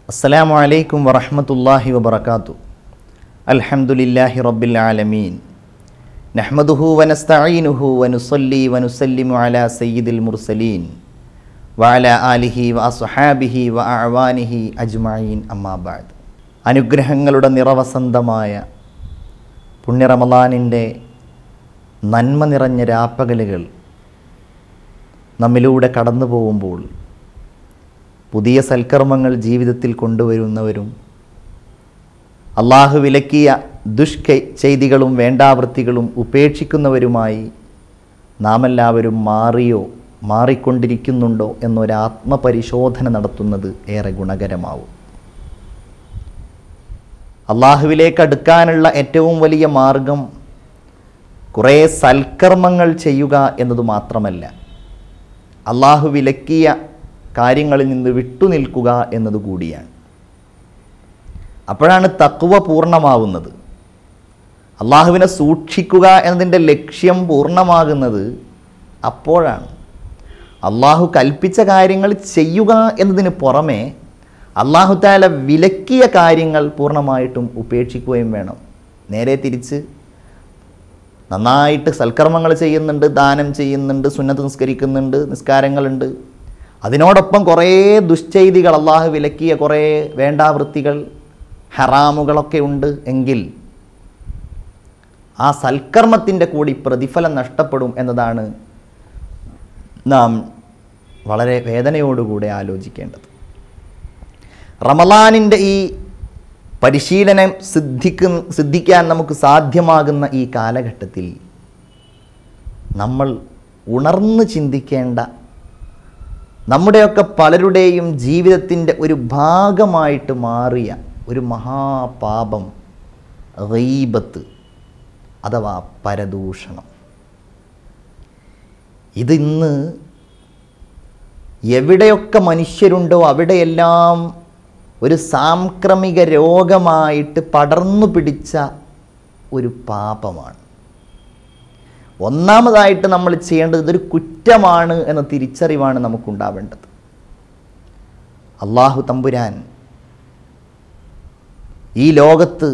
അസ്സലാമു അലൈക്കും വറഹ്മത്തുള്ളാഹി വബറകാതു അൽഹംദുലില്ലാഹി റബ്ബിൽ ആലമീൻ നഹ്മദുഹു വനസ്തഈനുഹു വനുസല്ലി വനുസല്ലിമു അലാ സയ്യിദിൽ മുർസലീൻ വഅല ആലിഹി വഅസ്ഹാബിഹി വഅഅവാനിഹി അജ്മഈൻ അമ്മാ ബഅദ് അനുഗ്രഹങ്ങളുടെ നിറവസന്തമായ പുണ്യ റമളാനിൻ്റെ നന്മ നിറഞ്ഞ രാപ്പകലുകൾ നമ്മിലൂടെ കടന്നു പോകുമ്പോൾ പുതിയ സൽക്കർമ്മങ്ങൾ ജീവിതത്തിൽ കൊണ്ടുവരുന്നവരും അള്ളാഹു വിലക്കിയ ദുഷ്ക ചെയ്തികളും വേണ്ടാവൃത്തികളും ഉപേക്ഷിക്കുന്നവരുമായി നാം എല്ലാവരും മാറിയോ മാറിക്കൊണ്ടിരിക്കുന്നുണ്ടോ എന്നൊരാത്മപരിശോധന നടത്തുന്നത് ഏറെ ഗുണകരമാവും അള്ളാഹുവിലേക്ക് അടുക്കാനുള്ള ഏറ്റവും വലിയ മാർഗം കുറേ സൽക്കർമ്മങ്ങൾ ചെയ്യുക എന്നത് മാത്രമല്ല അള്ളാഹു വിലക്കിയ കാര്യങ്ങളിൽ നിന്ന് വിട്ടുനിൽക്കുക എന്നതുകൂടിയാണ് അപ്പോഴാണ് തക്കുവ പൂർണ്ണമാവുന്നത് അള്ളാഹുവിനെ സൂക്ഷിക്കുക എന്നതിൻ്റെ ലക്ഷ്യം പൂർണ്ണമാകുന്നത് അപ്പോഴാണ് അള്ളാഹു കൽപ്പിച്ച കാര്യങ്ങൾ ചെയ്യുക എന്നതിന് പുറമെ അള്ളാഹു താല വിലക്കിയ കാര്യങ്ങൾ പൂർണ്ണമായിട്ടും ഉപേക്ഷിക്കുകയും വേണം നേരെ തിരിച്ച് നന്നായിട്ട് സൽക്കർമ്മങ്ങൾ ചെയ്യുന്നുണ്ട് ദാനം ചെയ്യുന്നുണ്ട് സുന്നത്ത് നിസ്കരിക്കുന്നുണ്ട് നിസ്കാരങ്ങളുണ്ട് അതിനോടൊപ്പം കുറേ ദുശ്ചെയ്തികൾ അള്ളാഹു വിലക്കിയ കുറേ വേണ്ടാവൃത്തികൾ ഹറാമുകളൊക്കെ ഉണ്ട് എങ്കിൽ ആ സൽക്കർമ്മത്തിൻ്റെ കൂടി പ്രതിഫലം നഷ്ടപ്പെടും എന്നതാണ് നാം വളരെ വേദനയോടുകൂടെ ആലോചിക്കേണ്ടത് റമലാനിൻ്റെ ഈ പരിശീലനം സിദ്ധിക്കുന്ന സിദ്ധിക്കാൻ നമുക്ക് സാധ്യമാകുന്ന ഈ കാലഘട്ടത്തിൽ നമ്മൾ ഉണർന്ന് ചിന്തിക്കേണ്ട നമ്മുടെയൊക്കെ പലരുടെയും ജീവിതത്തിൻ്റെ ഒരു ഭാഗമായിട്ട് മാറിയ ഒരു മഹാപാപം റീബത്ത് അഥവാ പരദൂഷണം ഇതിന്ന് എവിടെയൊക്കെ മനുഷ്യരുണ്ടോ അവിടെയെല്ലാം ഒരു സാംക്രമിക രോഗമായിട്ട് പടർന്നു പിടിച്ച ഒരു പാപമാണ് ഒന്നാമതായിട്ട് നമ്മൾ ചെയ്യേണ്ടത് ഇതൊരു കുറ്റമാണ് എന്ന തിരിച്ചറിവാണ് നമുക്കുണ്ടാവേണ്ടത് അള്ളാഹു തമ്പുരാൻ ഈ ലോകത്ത്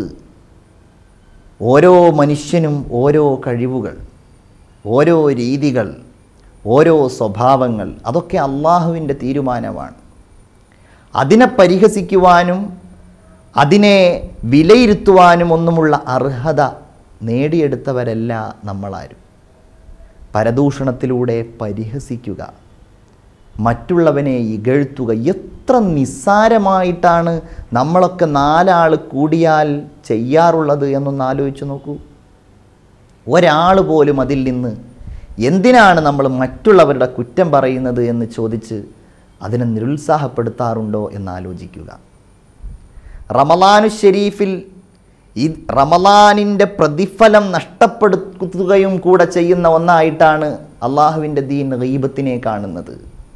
ഓരോ മനുഷ്യനും ഓരോ കഴിവുകൾ ഓരോ രീതികൾ ഓരോ സ്വഭാവങ്ങൾ അതൊക്കെ അള്ളാഹുവിൻ്റെ തീരുമാനമാണ് അതിനെ പരിഹസിക്കുവാനും അതിനെ വിലയിരുത്തുവാനും ഒന്നുമുള്ള അർഹത നേടിയെടുത്തവരല്ല നമ്മളാരും പരദൂഷണത്തിലൂടെ പരിഹസിക്കുക മറ്റുള്ളവനെ ഇകഴ്ത്തുക എത്ര നിസ്സാരമായിട്ടാണ് നമ്മളൊക്കെ നാലാൾ കൂടിയാൽ ചെയ്യാറുള്ളത് എന്നൊന്ന് ആലോചിച്ച് നോക്കൂ ഒരാൾ പോലും അതിൽ നിന്ന് എന്തിനാണ് നമ്മൾ മറ്റുള്ളവരുടെ കുറ്റം പറയുന്നത് എന്ന് ചോദിച്ച് അതിനെ നിരുത്സാഹപ്പെടുത്താറുണ്ടോ എന്ന് ആലോചിക്കുക റമലാനു ഷെരീഫിൽ ഈ റമലാനിൻ്റെ പ്രതിഫലം നഷ്ടപ്പെടുത്തുകയും കൂടെ ചെയ്യുന്ന ഒന്നായിട്ടാണ് അള്ളാഹുവിൻ്റെ ദീൻ റീബത്തിനെ കാണുന്നത്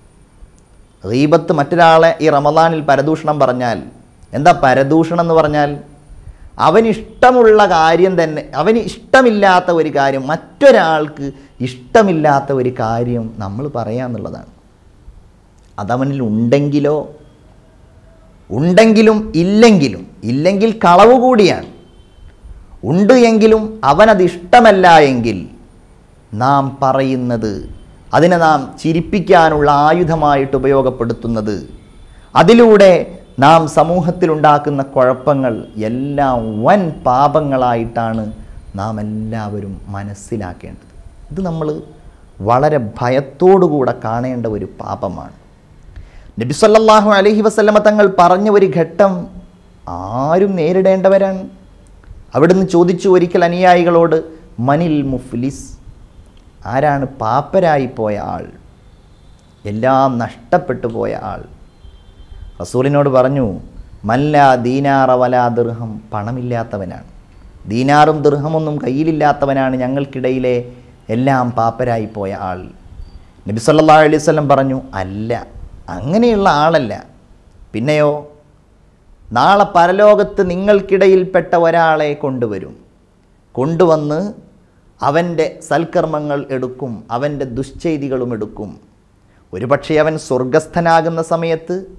റീബത്ത് മറ്റൊരാളെ ഈ റമലാനിൽ പരദൂഷണം പറഞ്ഞാൽ എന്താ പരദൂഷണം എന്ന് പറഞ്ഞാൽ അവനിഷ്ടമുള്ള കാര്യം തന്നെ അവന് ഇഷ്ടമില്ലാത്ത ഒരു കാര്യം മറ്റൊരാൾക്ക് ഇഷ്ടമില്ലാത്ത ഒരു കാര്യം നമ്മൾ പറയാന്നുള്ളതാണ് അതവനിൽ ഉണ്ടെങ്കിലോ ഉണ്ടെങ്കിലും ഇല്ലെങ്കിലും ഇല്ലെങ്കിൽ കളവ് കൂടിയാണ് ഉണ്ട് എങ്കിലും അവനത് ഇഷ്ടമല്ല എങ്കിൽ നാം പറയുന്നത് അതിനെ നാം ചിരിപ്പിക്കാനുള്ള ആയുധമായിട്ട് ഉപയോഗപ്പെടുത്തുന്നത് അതിലൂടെ നാം സമൂഹത്തിലുണ്ടാക്കുന്ന കുഴപ്പങ്ങൾ എല്ലാം വൻ പാപങ്ങളായിട്ടാണ് നാം എല്ലാവരും മനസ്സിലാക്കേണ്ടത് ഇത് നമ്മൾ വളരെ ഭയത്തോടുകൂടെ കാണേണ്ട ഒരു പാപമാണ് നബി സല്ലല്ലാഹു അലൈഹി വസല്ലമ തങ്ങൾ പറഞ്ഞ ഒരു ഘട്ടം ആരും നേരിടേണ്ടവരാണ് അവിടുന്ന് ചോദിച്ചു ഒരിക്കൽ അനുയായികളോട് മനിൽ മുഫ്ലിസ് ആരാണ് പാപ്പരായി പോയ ആൾ എല്ലാം നഷ്ടപ്പെട്ടു പോയ ആൾ റസൂലിനോട് പറഞ്ഞു മല്ല ദീനാറ വലാ ദീർഹം പണമില്ലാത്തവനാണ് ദീനാറും ദീർഹമൊന്നും കയ്യിലില്ലാത്തവനാണ് ഞങ്ങൾക്കിടയിലെ എല്ലാം പാപ്പരായി പോയ ആൾ നബി സല്ലല്ലാഹു അലൈഹി വസല്ലം പറഞ്ഞു അല്ല അങ്ങനെയുള്ള ആളല്ല പിന്നെയോ നാളെ പരലോകത്ത് നിങ്ങൾക്കിടയിൽപ്പെട്ട ഒരാളെ കൊണ്ടുവരും കൊണ്ടുവന്ന് അവൻ്റെ സൽക്കർമ്മങ്ങൾ എടുക്കും അവൻ്റെ ദുശ്ചെയ്തികളും എടുക്കും ഒരുപക്ഷെ അവൻ സ്വർഗസ്ഥനാകുന്ന സമയത്ത്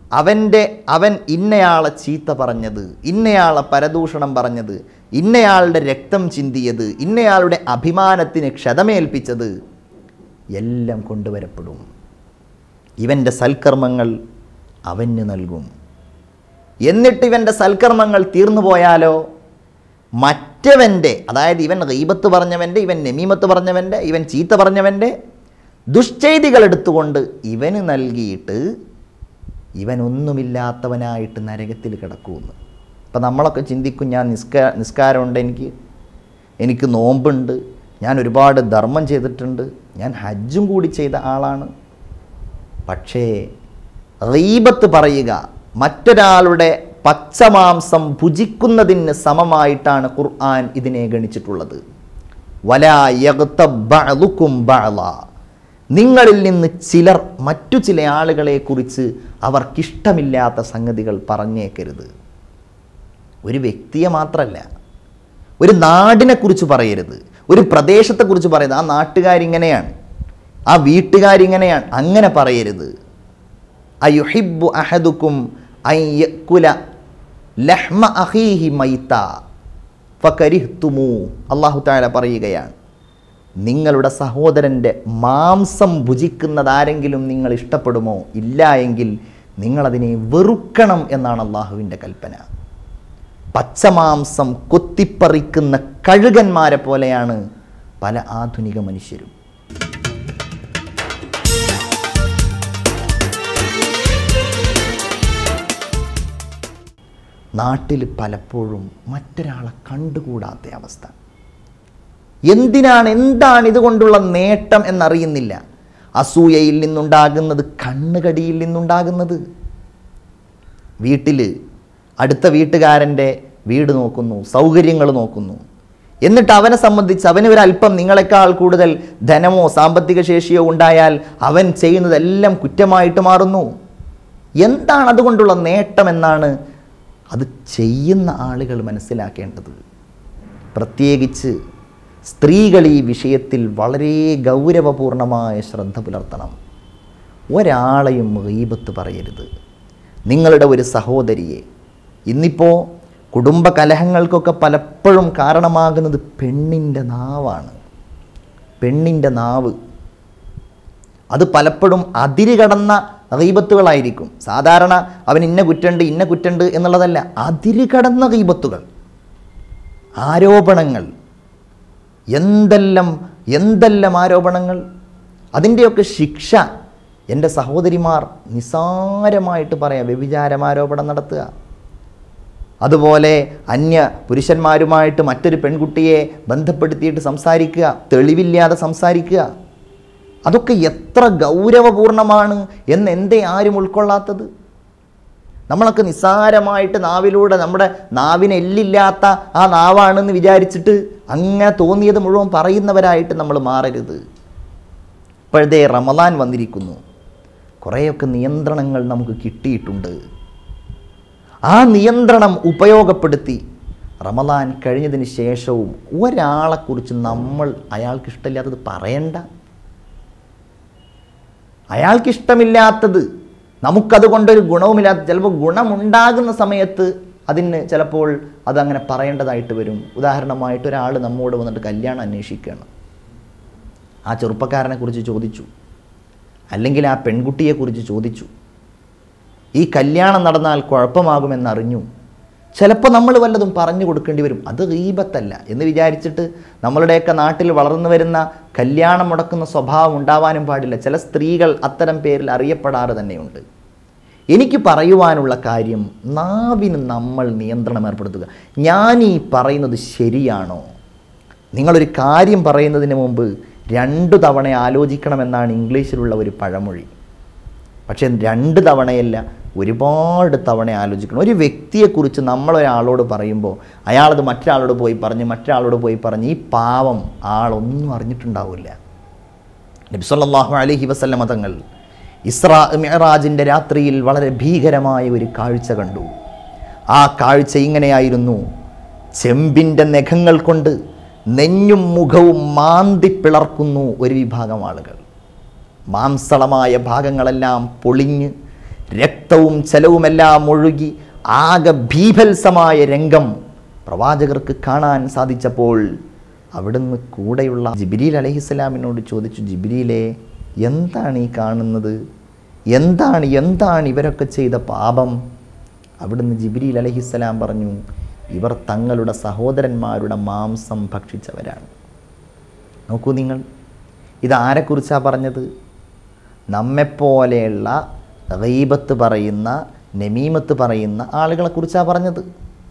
അവൻ്റെ അവൻ ഇന്നയാളെ ചീത്ത പറഞ്ഞത് ഇന്നയാളെ പരദൂഷണം പറഞ്ഞത് ഇന്നയാളുടെ രക്തം ചിന്തിയത് ഇന്നയാളുടെ അഭിമാനത്തിന് ക്ഷതമേൽപ്പിച്ചത് എല്ലാം കൊണ്ടുവരപ്പെടും ഇവൻ്റെ സൽക്കർമ്മങ്ങൾ അവന് നൽകും എന്നിട്ട് ഇവൻ്റെ സൽക്കർമ്മങ്ങൾ തീർന്നു പോയാലോ മറ്റവൻ്റെ അതായത് ഇവൻ ഗീബത്ത് പറഞ്ഞവൻ്റെ ഇവൻ നെമീമത്ത് പറഞ്ഞവൻ്റെ ഇവൻ ചീത്ത പറഞ്ഞവൻ്റെ ദുഷ്ചെയ്തികൾ എടുത്തുകൊണ്ട് ഇവന് നൽകിയിട്ട് ഇവൻ ഒന്നുമില്ലാത്തവനായിട്ട് നരകത്തിൽ കിടക്കുമെന്ന് അപ്പം നമ്മളൊക്കെ ചിന്തിക്കും ഞാൻ നിസ്കാ നിസ്കാരമുണ്ട് എനിക്ക് എനിക്ക് നോമ്പുണ്ട് ഞാൻ ഒരുപാട് ധർമ്മം ചെയ്തിട്ടുണ്ട് ഞാൻ ഹജ്ജും കൂടി ചെയ്ത ആളാണ് പക്ഷേ റീബത്ത് പറയുക മറ്റൊരാളുടെ പച്ചമാംസം ഭുജിക്കുന്നതിന് സമമായിട്ടാണ് ഖുർആൻ ഇതിനെ ഗണിച്ചിട്ടുള്ളത് വലാ യഗ്തബ് ബഅ്ദുക്കും ബഅ്ള. നിങ്ങളിൽ നിന്ന് ചിലർ മറ്റു ചില ആളുകളെ കുറിച്ച് അവർക്കിഷ്ടമില്ലാത്ത സംഗതികൾ പറഞ്ഞേക്കരുത് ഒരു വ്യക്തിയെ മാത്രമല്ല ഒരു നാടിനെക്കുറിച്ച് പറയരുത് ഒരു പ്രദേശത്തെക്കുറിച്ച് പറയരുത് ആ നാട്ടുകാരിങ്ങനെയാണ് ആ വീട്ടുകാരിങ്ങനെയാണ് അങ്ങനെ പറയരുത് അയുഹിബു അഹദുക്കും അയ്യക്കുല ലഹ്മ അഹീഹി മൈത്ത ഫകരിഹ്തുമു അള്ളാഹു താല പറയുകയാണ് നിങ്ങളുടെ സഹോദരൻ്റെ മാംസം ഭുജിക്കുന്നതാരെങ്കിലും നിങ്ങൾ ഇഷ്ടപ്പെടുമോ ഇല്ല എങ്കിൽ നിങ്ങളതിനെ വെറുക്കണം എന്നാണ് അള്ളാഹുവിൻ്റെ കൽപ്പന പച്ചമാംസം കൊത്തിപ്പറിക്കുന്ന കഴുകന്മാരെ പോലെയാണ് പല ആധുനിക മനുഷ്യരും നാട്ടിൽ പലപ്പോഴും മറ്റൊരാളെ കണ്ടുകൂടാത്ത അവസ്ഥ എന്തിനാണ് എന്താണ് ഇതുകൊണ്ടുള്ള നേട്ടം എന്നറിയുന്നില്ല അസൂയയിൽ നിന്നുണ്ടാകുന്നത് കണ്ണുകടിയിൽ നിന്നുണ്ടാകുന്നത് വീട്ടിൽ അടുത്ത വീട്ടുകാരൻ്റെ വീട് നോക്കുന്നു സൗകര്യങ്ങൾ നോക്കുന്നു എന്നിട്ട് അവനെ സംബന്ധിച്ച് അവന് ഒരു അല്പം നിങ്ങളെക്കാൾ കൂടുതൽ ധനമോ സാമ്പത്തിക ശേഷിയോ ഉണ്ടായാൽ അവൻ ചെയ്യുന്നതെല്ലാം കുറ്റമായിട്ട് മാറുന്നു എന്താണ് അതുകൊണ്ടുള്ള നേട്ടമെന്നാണ് അത് ചെയ്യുന്ന ആളുകൾ മനസ്സിലാക്കേണ്ടത് പ്രത്യേകിച്ച് സ്ത്രീകൾ ഈ വിഷയത്തിൽ വളരെ ഗൗരവപൂർണമായ ശ്രദ്ധ പുലർത്തണം ഒരാളെയും ഗീബത്ത് പറയരുത് നിങ്ങളുടെ ഒരു സഹോദരിയെ ഇന്നിപ്പോൾ കുടുംബ കലഹങ്ങൾക്കൊക്കെ പലപ്പോഴും കാരണമാകുന്നത് പെണ്ണിൻ്റെ നാവാണ് പെണ്ണിൻ്റെ നാവ് അത് പലപ്പോഴും അതിര് കടന്ന ഗീബത്തുകളായിരിക്കും സാധാരണ അവൻ ഇന്ന കുറ്റുണ്ട് ഇന്ന കുറ്റുണ്ട് എന്നുള്ളതല്ല അതിര് കടന്ന ഗീബത്തുകൾ ആരോപണങ്ങൾ എന്തെല്ലാം എന്തെല്ലാം ആരോപണങ്ങൾ അതിൻ്റെയൊക്കെ ശിക്ഷ എൻ്റെ സഹോദരിമാർ നിസാരമായിട്ട് പറയാം വ്യഭിചാരം ആരോപണം നടത്തുക അതുപോലെ അന്യ പുരുഷന്മാരുമായിട്ട് മറ്റൊരു പെൺകുട്ടിയെ ബന്ധപ്പെടുത്തിയിട്ട് സംസാരിക്കുക തെളിവില്ലാതെ സംസാരിക്കുക അതൊക്കെ എത്ര ഗൗരവപൂർണമാണ് എന്ന് എന്തേ ആരും ഉൾക്കൊള്ളാത്തത് നമ്മളൊക്കെ നിസ്സാരമായിട്ട് നാവിലൂടെ നമ്മുടെ നാവിന് എല്ലില്ലാത്ത ആ നാവാണെന്ന് വിചാരിച്ചിട്ട് അങ്ങനെ തോന്നിയത് മുഴുവൻ പറയുന്നവരായിട്ട് നമ്മൾ മാറരുത് ഇപ്പോഴത്തെ റമദാൻ വന്നിരിക്കുന്നു കുറേയൊക്കെ നിയന്ത്രണങ്ങൾ നമുക്ക് കിട്ടിയിട്ടുണ്ട് ആ നിയന്ത്രണം ഉപയോഗപ്പെടുത്തി റമദാൻ കഴിഞ്ഞതിന് ശേഷവും ഒരാളെക്കുറിച്ച് നമ്മൾ അയാൾക്ക് ഇഷ്ടമില്ലാത്തത് പറയണ്ട അയാൾക്ക് ഇഷ്ടമില്ലാത്തത് നമുക്കതുകൊണ്ടൊരു ഗുണവുമില്ലാത്ത ചിലപ്പോൾ ഗുണമുണ്ടാകുന്ന സമയത്ത് അതിന് ചിലപ്പോൾ അതങ്ങനെ പറയേണ്ടതായിട്ട് വരും ഉദാഹരണമായിട്ട് ഒരാൾ നമ്മോട് വന്നിട്ട് കല്യാണം അന്വേഷിക്കുകയാണ് ആ ചെറുപ്പക്കാരനെ കുറിച്ച് ചോദിച്ചു അല്ലെങ്കിൽ ആ പെൺകുട്ടിയെക്കുറിച്ച് ചോദിച്ചു ഈ കല്യാണം നടന്നാൽ കുഴപ്പമാകുമെന്നറിഞ്ഞു ചിലപ്പോൾ നമ്മൾ വല്ലതും പറഞ്ഞു കൊടുക്കേണ്ടി വരും അത് റീബത്തല്ല എന്ന് വിചാരിച്ചിട്ട് നമ്മളുടെയൊക്കെ നാട്ടിൽ വളർന്നു വരുന്ന കല്യാണം മുടക്കുന്ന സ്വഭാവം ഉണ്ടാവാനും പാടില്ല ചില സ്ത്രീകൾ അത്തരം പേരിൽ അറിയപ്പെടാറ് തന്നെയുണ്ട് എനിക്ക് പറയുവാനുള്ള കാര്യം നാവിന് നമ്മൾ നിയന്ത്രണം ഏർപ്പെടുത്തുക ഞാൻ ഈ പറയുന്നത് ശരിയാണോ നിങ്ങളൊരു കാര്യം പറയുന്നതിന് മുമ്പ് രണ്ടു തവണ ആലോചിക്കണമെന്നാണ് ഇംഗ്ലീഷിലുള്ള ഒരു പഴമൊഴി പക്ഷേ രണ്ട് തവണയല്ല ഒരുപാട് തവണ ആലോചിക്കണം ഒരു വ്യക്തിയെക്കുറിച്ച് നമ്മളൊരാളോട് പറയുമ്പോൾ അയാളത് മറ്റൊരാളോട് പോയി പറഞ്ഞ് മറ്റൊരാളോട് പോയി പറഞ്ഞ് ഈ പാവം ആളൊന്നും അറിഞ്ഞിട്ടുണ്ടാവില്ല നബിസ്വല്ലാഹു അലഹി വസല്ലമ തങ്ങൾ ഇസ്രാ മിഹറാജിൻ്റെ രാത്രിയിൽ വളരെ ഭീകരമായ ഒരു കാഴ്ച കണ്ടു ആ കാഴ്ച ഇങ്ങനെയായിരുന്നു ചെമ്പിൻ്റെ നഖങ്ങൾ കൊണ്ട് നെഞ്ഞും മുഖവും മാന്തി പിളർക്കുന്നു ഒരു വിഭാഗം ആളുകൾ മാംസളമായ ഭാഗങ്ങളെല്ലാം പൊളിഞ്ഞ് രക്തവും ചെലവുമെല്ലാം ഒഴുകി ആകെ ഭീഭത്സമായ രംഗം പ്രവാചകർക്ക് കാണാൻ സാധിച്ചപ്പോൾ അവിടുന്ന് കൂടെയുള്ള ജിബിരിൽ അലഹിസ്സലാമിനോട് ചോദിച്ചു ജിബിരിയിലെ എന്താണ് ഈ കാണുന്നത് എന്താണ് എന്താണ് ഇവരൊക്കെ ചെയ്ത പാപം അവിടുന്ന് ജിബിരിൽ അലഹിസ്സലാം പറഞ്ഞു ഇവർ തങ്ങളുടെ സഹോദരന്മാരുടെ മാംസം ഭക്ഷിച്ചവരാണ് നോക്കൂ നിങ്ങൾ ഇതാരെക്കുറിച്ചാണ് പറഞ്ഞത് നമ്മെപ്പോലെയുള്ള ഗീബത്ത് പറയുന്ന നമീമത്ത് പറയുന്ന ആളുകളെക്കുറിച്ചാണ് പറഞ്ഞത്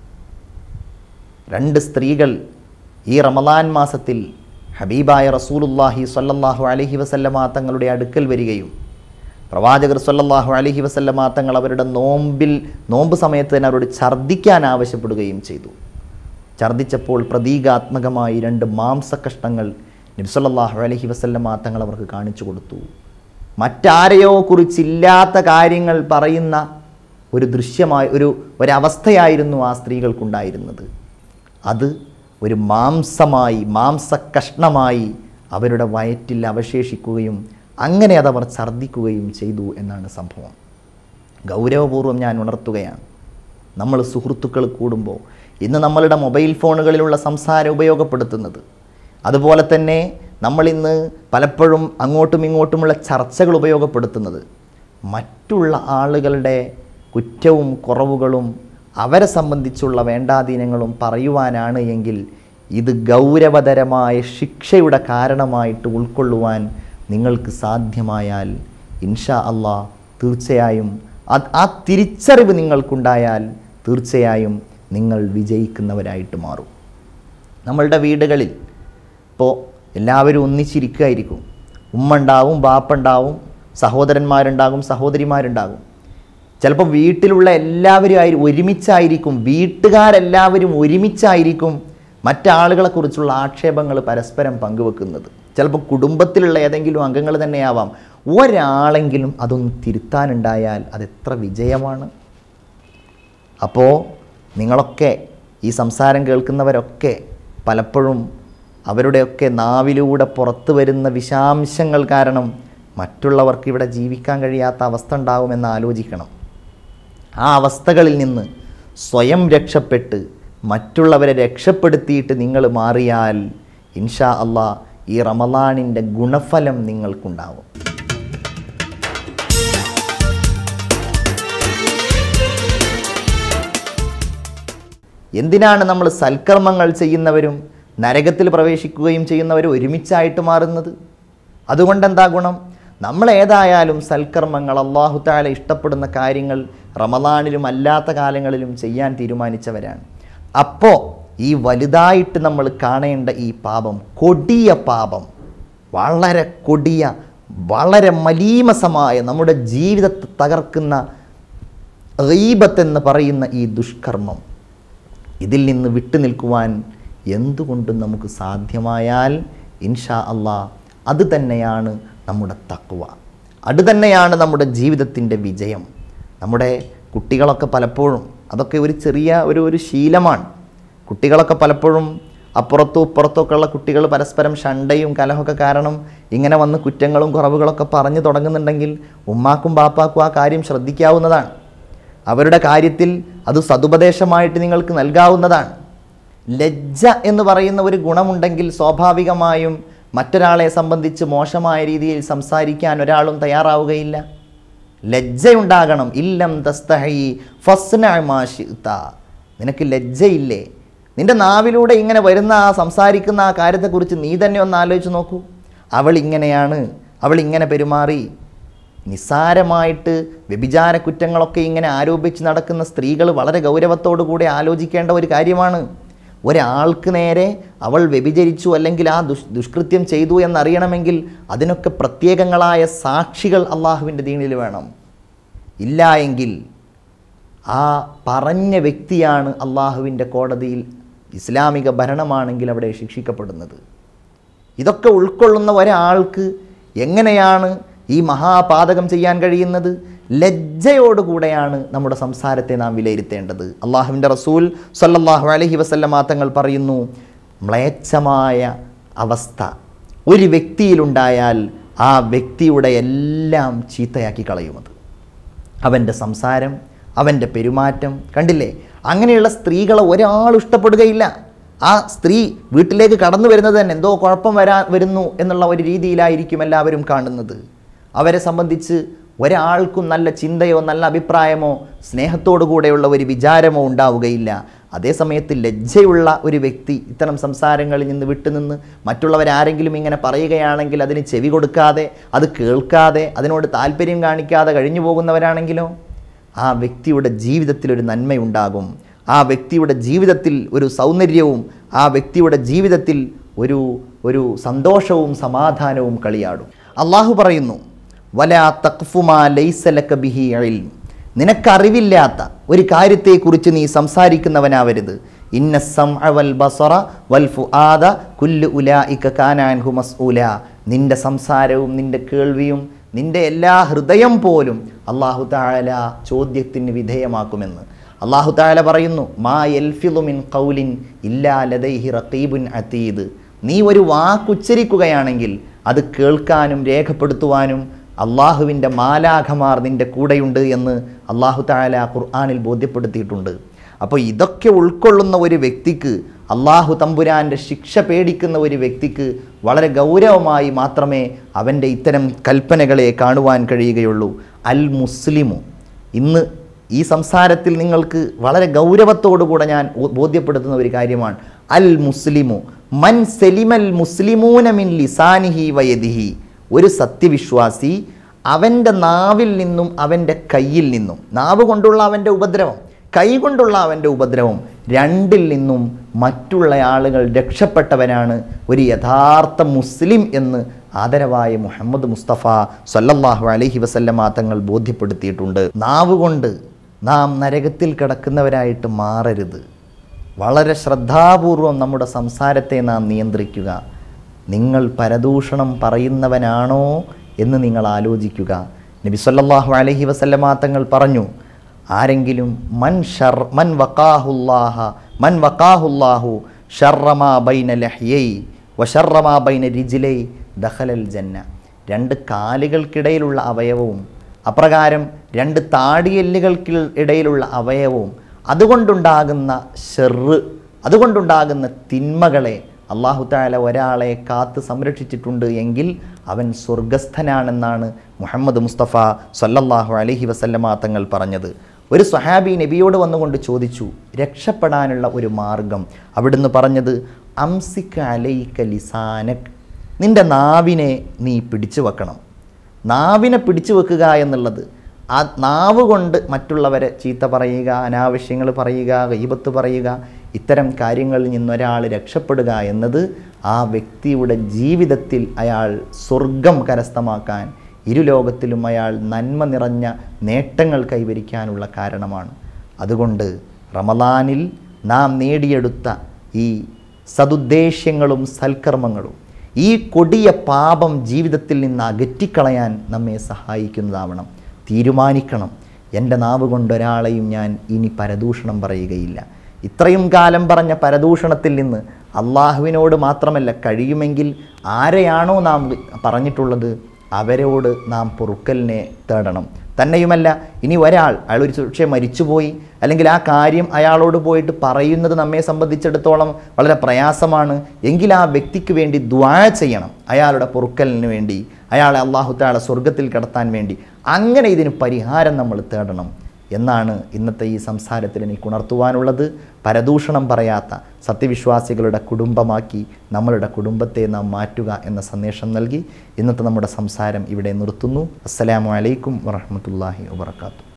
രണ്ട് സ്ത്രീകൾ ഈ റമദാൻ മാസത്തിൽ ഹബീബായ റസൂലുല്ലാഹി സ്വല്ലല്ലാഹു അലൈഹി വസല്ലമ തങ്ങളുടെ അടുക്കൽ വരികയും പ്രവാചകർ സ്വല്ലല്ലാഹു അലൈഹി വസല്ലമ തങ്ങൾ അവരുടെ നോമ്പിൽ നോമ്പ് സമയത്ത് തന്നെ അവരോട് ഛർദ്ദിക്കാൻ ആവശ്യപ്പെടുകയും ചെയ്തു ഛർദ്ദിച്ചപ്പോൾ പ്രതീകാത്മകമായി രണ്ട് മാംസകഷ്ണങ്ങൾ നബ്സല്ലാഹു അലൈഹി വസല്ലമ തങ്ങൾ അവർക്ക് കാണിച്ചു കൊടുത്തു മറ്റാരെയോ കുറിച്ചില്ലാത്ത കാര്യങ്ങൾ പറയുന്ന ഒരു ദൃശ്യമായി ഒരു ഒരവസ്ഥയായിരുന്നു ആ സ്ത്രീകൾക്കുണ്ടായിരുന്നത് അത് ഒരു മാംസമായി മാംസകഷ്ണമായി അവരുടെ വയറ്റിൽ അവശേഷിക്കുകയും അങ്ങനെ അതവർ ഛർദ്ദിക്കുകയും ചെയ്തു എന്നാണ് സംഭവം ഗൗരവപൂർവ്വം ഞാൻ ഉണർത്തുകയാണ് നമ്മൾ സുഹൃത്തുക്കൾ കൂടുമ്പോൾ ഇന്ന് നമ്മളുടെ മൊബൈൽ ഫോണുകളിലുള്ള സംസാരം ഉപയോഗപ്പെടുത്തുന്നത് അതുപോലെ തന്നെ നമ്മളിന്ന് പലപ്പോഴും അങ്ങോട്ടും ഇങ്ങോട്ടുമുള്ള ചർച്ചകൾ ഉപയോഗപ്പെടുത്തുന്നത് മറ്റുള്ള ആളുകളുടെ കുറ്റവും കുറവുകളും അവരെ സംബന്ധിച്ചുള്ള വേണ്ടാധീനങ്ങളും പറയുവാനാണ് എങ്കിൽ ഇത് ഗൗരവതരമായ ശിക്ഷയുടെ കാരണമായിട്ട് ഉൾക്കൊള്ളുവാൻ നിങ്ങൾക്ക് സാധ്യമായാൽ ഇൻഷാ അള്ളാ തീർച്ചയായും അത് ആ തിരിച്ചറിവ് നിങ്ങൾക്കുണ്ടായാൽ തീർച്ചയായും നിങ്ങൾ വിജയിക്കുന്നവരായിട്ട് മാറും നമ്മളുടെ വീടുകളിൽ ഇപ്പോൾ എല്ലാവരും ഒന്നിച്ചിരിക്കുകയായിരിക്കും ഉമ്മ ഉണ്ടാവും ബാപ്പ ഉണ്ടാവും സഹോദരന്മാരുണ്ടാകും സഹോദരിമാരുണ്ടാകും ചിലപ്പോൾ വീട്ടിലുള്ള എല്ലാവരും ആയി ഒരുമിച്ചായിരിക്കും വീട്ടുകാരെല്ലാവരും ഒരുമിച്ചായിരിക്കും മറ്റാളുകളെക്കുറിച്ചുള്ള ആക്ഷേപങ്ങൾ പരസ്പരം പങ്കുവെക്കുന്നത് ചിലപ്പോൾ കുടുംബത്തിലുള്ള ഏതെങ്കിലും അംഗങ്ങൾ തന്നെയാവാം ഒരാളെങ്കിലും അതൊന്ന് തിരുത്താനുണ്ടായാൽ അതെത്ര വിജയമാണ് അപ്പോൾ നിങ്ങളൊക്കെ ഈ സംസാരം കേൾക്കുന്നവരൊക്കെ പലപ്പോഴും അവരുടെയൊക്കെ നാവിലൂടെ പുറത്തു വരുന്ന വിഷാംശങ്ങൾ കാരണം മറ്റുള്ളവർക്ക് ഇവിടെ ജീവിക്കാൻ കഴിയാത്ത അവസ്ഥ ഉണ്ടാകുമെന്ന് ആലോചിക്കണം ആ അവസ്ഥകളിൽ നിന്ന് സ്വയം രക്ഷപ്പെട്ട് മറ്റുള്ളവരെ രക്ഷപ്പെടുത്തിയിട്ട് നിങ്ങൾ മാറിയാൽ ഇൻഷാ അള്ളാ ഈ റമലാനിൻ്റെ ഗുണഫലം നിങ്ങൾക്കുണ്ടാവും എന്തിനാണ് നമ്മൾ സൽക്കർമ്മങ്ങൾ ചെയ്യുന്നവരും നരകത്തിൽ പ്രവേശിക്കുകയും ചെയ്യുന്നവരും ഒരുമിച്ചായിട്ട് മാറുന്നത് അതുകൊണ്ട് എന്താ ഗുണം നമ്മൾ ഏതായാലും സൽക്കർമ്മങ്ങൾ അള്ളാഹു താല ഇഷ്ടപ്പെടുന്ന കാര്യങ്ങൾ റമദാനിലും അല്ലാത്ത കാലങ്ങളിലും ചെയ്യാൻ തീരുമാനിച്ചവരാണ് അപ്പോൾ ഈ വലുതായിട്ട് നമ്മൾ കാണേണ്ട ഈ പാപം കൊടിയ പാപം വളരെ കൊടിയ വളരെ മലീമസമായ നമ്മുടെ ജീവിതത്തെ തകർക്കുന്ന റീബത്ത് എന്ന് പറയുന്ന ഈ ദുഷ്കർമ്മം ഇതിൽ നിന്ന് വിട്ടു നിൽക്കുവാൻ എന്തുകൊണ്ടും നമുക്ക് സാധ്യമായാൽ ഇൻഷാ അള്ളാ അത് തന്നെയാണ് നമ്മുടെ തക്വ അത് തന്നെയാണ് നമ്മുടെ ജീവിതത്തിൻ്റെ വിജയം നമ്മുടെ കുട്ടികളൊക്കെ പലപ്പോഴും അതൊക്കെ ഒരു ചെറിയ ഒരു ഒരു ശീലമാണ് കുട്ടികളൊക്കെ പലപ്പോഴും അപ്പുറത്തും ഇപ്പുറത്തൊക്കെ ഉള്ള കുട്ടികൾ പരസ്പരം ഷണ്ടയും കലഹമൊക്കെ കാരണം ഇങ്ങനെ വന്ന് കുറ്റങ്ങളും കുറവുകളൊക്കെ പറഞ്ഞു തുടങ്ങുന്നുണ്ടെങ്കിൽ ഉമ്മാക്കും ബാപ്പാക്കും ആ കാര്യം ശ്രദ്ധിക്കാവുന്നതാണ് അവരുടെ കാര്യത്തിൽ അത് സതുപദേശമായിട്ട് നിങ്ങൾക്ക് നൽകാവുന്നതാണ് ലജ്ജ എന്ന് പറയുന്ന ഒരു ഗുണമുണ്ടെങ്കിൽ സ്വാഭാവികമായും മറ്റൊരാളെ സംബന്ധിച്ച് മോശമായ രീതിയിൽ സംസാരിക്കാൻ ഒരാളും തയ്യാറാവുകയില്ല ലജ്ജയുണ്ടാകണം ഇല്ലം തസ്തഹി ഫസ്നാഷിത്ത നിനക്ക് ലജ്ജയില്ലേ നിന്റെ നാവിലൂടെ ഇങ്ങനെ വരുന്ന ആ സംസാരിക്കുന്ന ആ കാര്യത്തെക്കുറിച്ച് നീ തന്നെ ഒന്ന് ആലോചിച്ച് നോക്കൂ അവൾ ഇങ്ങനെയാണ് അവൾ ഇങ്ങനെ പെരുമാറി നിസ്സാരമായിട്ട് വ്യഭിചാര കുറ്റങ്ങളൊക്കെ ഇങ്ങനെ ആരോപിച്ച് നടക്കുന്ന സ്ത്രീകൾ വളരെ ഗൗരവത്തോടു കൂടെ ആലോചിക്കേണ്ട ഒരു കാര്യമാണ് ഒരാൾക്ക് നേരെ അവൾ വ്യഭിചരിച്ചു അല്ലെങ്കിൽ ആ ദുഷ് ദുഷ്കൃത്യം ചെയ്തു എന്നറിയണമെങ്കിൽ അതിനൊക്കെ പ്രത്യേകങ്ങളായ സാക്ഷികൾ അള്ളാഹുവിൻ്റെ ദീനിൽ വേണം ഇല്ല എങ്കിൽ ആ പറഞ്ഞ വ്യക്തിയാണ് അള്ളാഹുവിൻ്റെ കോടതിയിൽ ഇസ്ലാമിക ഭരണമാണെങ്കിൽ അവിടെ ശിക്ഷിക്കപ്പെടുന്നത് ഇതൊക്കെ ഉൾക്കൊള്ളുന്ന ഒരാൾക്ക് എങ്ങനെയാണ് ഈ മഹാപാതകം ചെയ്യാൻ കഴിയുന്നത് ലജ്ജയോടുകൂടെയാണ് നമ്മുടെ സംസാരത്തെ നാം വിലയിരുത്തേണ്ടത് അള്ളാഹുവിൻ്റെ റസൂൽ സല്ലല്ലാഹു അലൈഹി വസല്ലമ തങ്ങൾ പറയുന്നു മ്ലേച്ഛമായ അവസ്ഥ ഒരു വ്യക്തിയിലുണ്ടായാൽ ആ വ്യക്തിയുടെ എല്ലാം ചീത്തയാക്കി കളയുമത് അവൻ്റെ സംസാരം അവൻ്റെ പെരുമാറ്റം കണ്ടില്ലേ അങ്ങനെയുള്ള സ്ത്രീകളെ ഒരാൾ ഇഷ്ടപ്പെടുകയില്ല ആ സ്ത്രീ വീട്ടിലേക്ക് കടന്നു വരുന്നത് തന്നെ എന്തോ കുഴപ്പം വരാൻ വരുന്നു എന്നുള്ള ഒരു രീതിയിലായിരിക്കും എല്ലാവരും കാണുന്നത് അവരെ സംബന്ധിച്ച് ഒരാൾക്കും നല്ല ചിന്തയോ നല്ല അഭിപ്രായമോ സ്നേഹത്തോടു കൂടെയുള്ള ഒരു വിചാരമോ ഉണ്ടാവുകയില്ല അതേസമയത്ത് ലജ്ജയുള്ള ഒരു വ്യക്തി ഇത്തരം സംസാരങ്ങളിൽ നിന്ന് വിട്ടുനിന്ന് മറ്റുള്ളവരാരെങ്കിലും ഇങ്ങനെ പറയുകയാണെങ്കിൽ അതിന് ചെവി കൊടുക്കാതെ അത് കേൾക്കാതെ അതിനോട് താല്പര്യം കാണിക്കാതെ കഴിഞ്ഞു പോകുന്നവരാണെങ്കിലോ ആ വ്യക്തിയുടെ ജീവിതത്തിൽ ഒരു നന്മയുണ്ടാകും ആ വ്യക്തിയുടെ ജീവിതത്തിൽ ഒരു സൗന്ദര്യവും ആ വ്യക്തിയുടെ ജീവിതത്തിൽ ഒരു ഒരു സന്തോഷവും സമാധാനവും കളിയാടും അള്ളാഹു പറയുന്നു വലാ തഖ്ഫുമാ ലൈസലക ബിഹി ഇൽം നിനക്കറിവില്ലാത്ത ഒരു കാര്യത്തെക്കുറിച്ച് നീ സംസാരിക്കുന്നവനാവരുത് ഇന്ന സംഅ വൽ ബസറ വൽ ഫുആദ കുല്ലു ഉലായിക കാന അൻഹു മസ്ഊല നിന്റെ സംസാരവും നിന്റെ കേൾവിയും നിന്റെ എല്ലാ ഹൃദയം പോലും അള്ളാഹു താല ചോദ്യത്തിന് വിധേയമാക്കുമെന്ന് അള്ളാഹു താല പറയുന്നു മാ യൽഫിദു മിൻ ഖൗലിൻ ഇല്ലാ ലദൈഹി റഖീബുൻ അതീദ് നീ ഒരു വാക്കുച്ചരിക്കുകയാണെങ്കിൽ അത് കേൾക്കാനും രേഖപ്പെടുത്തുവാനും അള്ളാഹുവിൻ്റെ മാലാഖമാർ നിൻ്റെ കൂടെയുണ്ട് എന്ന് അള്ളാഹു താല ഖുർആാനിൽ ബോധ്യപ്പെടുത്തിയിട്ടുണ്ട് അപ്പോൾ ഇതൊക്കെ ഉൾക്കൊള്ളുന്ന ഒരു വ്യക്തിക്ക് അള്ളാഹു തമ്പുരാൻ്റെ ശിക്ഷ പേടിക്കുന്ന ഒരു വ്യക്തിക്ക് വളരെ ഗൗരവമായി മാത്രമേ അവൻ്റെ ഇത്തരം കൽപ്പനകളെ കാണുവാൻ കഴിയുകയുള്ളൂ അൽ മുസ്ലിമു ഇന്ന് ഈ സംസാരത്തിൽ നിങ്ങൾക്ക് വളരെ ഗൗരവത്തോടുകൂടെ ഞാൻ ഓ- ബോധ്യപ്പെടുത്തുന്ന ഒരു കാര്യമാണ് അൽ മുസ്ലിമു മൻ സെലിമൽ മുസ്ലിമൂന മിൻ ലിസാനിഹി വയദിഹി ഒരു സത്യവിശ്വാസി അവൻ്റെ നാവിൽ നിന്നും അവൻ്റെ കയ്യിൽ നിന്നും നാവ് കൊണ്ടുള്ള അവൻ്റെ ഉപദ്രവം കൈ കൊണ്ടുള്ള അവൻ്റെ ഉപദ്രവം രണ്ടിൽ നിന്നും മറ്റുള്ള ആളുകൾ രക്ഷപ്പെട്ടവനാണ് ഒരു യഥാർത്ഥ മുസ്ലിം എന്ന് ആദരവായ മുഹമ്മദ് മുസ്തഫ സല്ലല്ലാഹു അലൈഹി വസല്ലമ തങ്ങൾ ബോധ്യപ്പെടുത്തിയിട്ടുണ്ട് നാവ് കൊണ്ട് നാം നരകത്തിൽ കിടക്കുന്നവരായിട്ട് മാറരുത് വളരെ ശ്രദ്ധാപൂർവം നമ്മുടെ സംസാരത്തെ നാം നിയന്ത്രിക്കുക നിങ്ങൾ പരദൂഷണം പറയുന്നവനാണോ എന്ന് നിങ്ങൾ ആലോചിക്കുക നബി സല്ലല്ലാഹു അലൈഹി വസല്ലമ തങ്ങൾ പറഞ്ഞു ആരെങ്കിലും മൻ ഷർ മൻ വക്കാഹുല്ലാഹ മൻ വക്കാഹുല്ലാഹു ഷർറമാ ബൈന ലഹ്യൈ വഷർറമാ ബൈന റിജിലൈ ദഖലൽ ജന്ന രണ്ട് കാലുകൾക്കിടയിലുള്ള അവയവവും അപ്രകാരം രണ്ട് താടിയെല്ലുകൾക്ക് ഇടയിലുള്ള അവയവവും അതുകൊണ്ടുണ്ടാകുന്ന ഷെറ് അതുകൊണ്ടുണ്ടാകുന്ന തിന്മകളെ അള്ളാഹു താല ഒരാളെ കാത്ത് സംരക്ഷിച്ചിട്ടുണ്ട് എങ്കിൽ അവൻ സ്വർഗസ്ഥനാണെന്നാണ് മുഹമ്മദ് മുസ്തഫ സല്ലല്ലാഹു അലൈഹി വസല്ലമ തങ്ങൾ പറഞ്ഞത് ഒരു സ്വഹാബി നബിയോട് വന്നുകൊണ്ട് ചോദിച്ചു രക്ഷപ്പെടാനുള്ള ഒരു മാർഗം അവിടുന്ന് പറഞ്ഞത് അംസിക്ക അലൈക്ക ലിസാനക് നിന്റെ നാവിനെ നീ പിടിച്ചു വെക്കണം നാവിനെ പിടിച്ചു വെക്കുക എന്നുള്ളത് ആ നാവ് കൊണ്ട് മറ്റുള്ളവരെ ചീത്ത പറയുക അനാവശ്യങ്ങൾ പറയുക ഗൈബത്ത് പറയുക ഇത്തരം കാര്യങ്ങളിൽ നിന്നൊരാൾ രക്ഷപ്പെടുക എന്നത് ആ വ്യക്തിയുടെ ജീവിതത്തിൽ അയാൾ സ്വർഗം കരസ്ഥമാക്കാൻ ഇരുലോകത്തിലും അയാൾ നന്മ നിറഞ്ഞ നേട്ടങ്ങൾ കൈവരിക്കാനുള്ള കാരണമാണ് അതുകൊണ്ട് റമലാനിൽ നാം നേടിയെടുത്ത ഈ സതുദ്ദേശ്യങ്ങളും സൽക്കർമ്മങ്ങളും ഈ കൊടിയ പാപം ജീവിതത്തിൽ നിന്ന് അകറ്റിക്കളയാൻ നമ്മെ സഹായിക്കുന്നതാവണം തീരുമാനിക്കണം എൻ്റെ നാവ് കൊണ്ട് ഒരാളെയും ഞാൻ ഇനി പരദൂഷണം പറയുകയില്ല ഇത്രയും കാലം പറഞ്ഞ പരദൂഷണത്തിൽ നിന്ന് അള്ളാഹുവിനോട് മാത്രമല്ല കഴിയുമെങ്കിൽ ആരെയാണോ നാം പറഞ്ഞിട്ടുള്ളത് അവരോട് നാം പൊറുക്കലിനെ തേടണം തന്നെയുമല്ല ഇനി ഒരാൾ അയാൾ ഒരു പക്ഷേ മരിച്ചുപോയി അല്ലെങ്കിൽ ആ കാര്യം അയാളോട് പോയിട്ട് പറയുന്നത് നമ്മെ സംബന്ധിച്ചിടത്തോളം വളരെ പ്രയാസമാണ് എങ്കിൽ ആ വ്യക്തിക്ക് വേണ്ടി ദ്വാ ചെയ്യണം അയാളുടെ പൊറുക്കലിന് വേണ്ടി അയാളെ അള്ളാഹു താല സ്വർഗത്തിൽ കടത്താൻ വേണ്ടി അങ്ങനെ ഇതിന് പരിഹാരം നമ്മൾ തേടണം എന്നാണ് ഇന്നത്തെ ഈ സംസാരത്തിൽ എനിക്ക് ഉണർത്തുവാനുള്ളത് പരദൂഷണം പറയാത്ത സത്യവിശ്വാസികളുടെ കുടുംബമാക്കി നമ്മളുടെ കുടുംബത്തെ നാം മാറ്റുക എന്ന സന്ദേശം നൽകി ഇന്നത്തെ നമ്മുടെ സംസാരം ഇവിടെ നിർത്തുന്നു അസ്സലാമു അലൈക്കും വറഹമത്തല്ലാഹി വാത്തു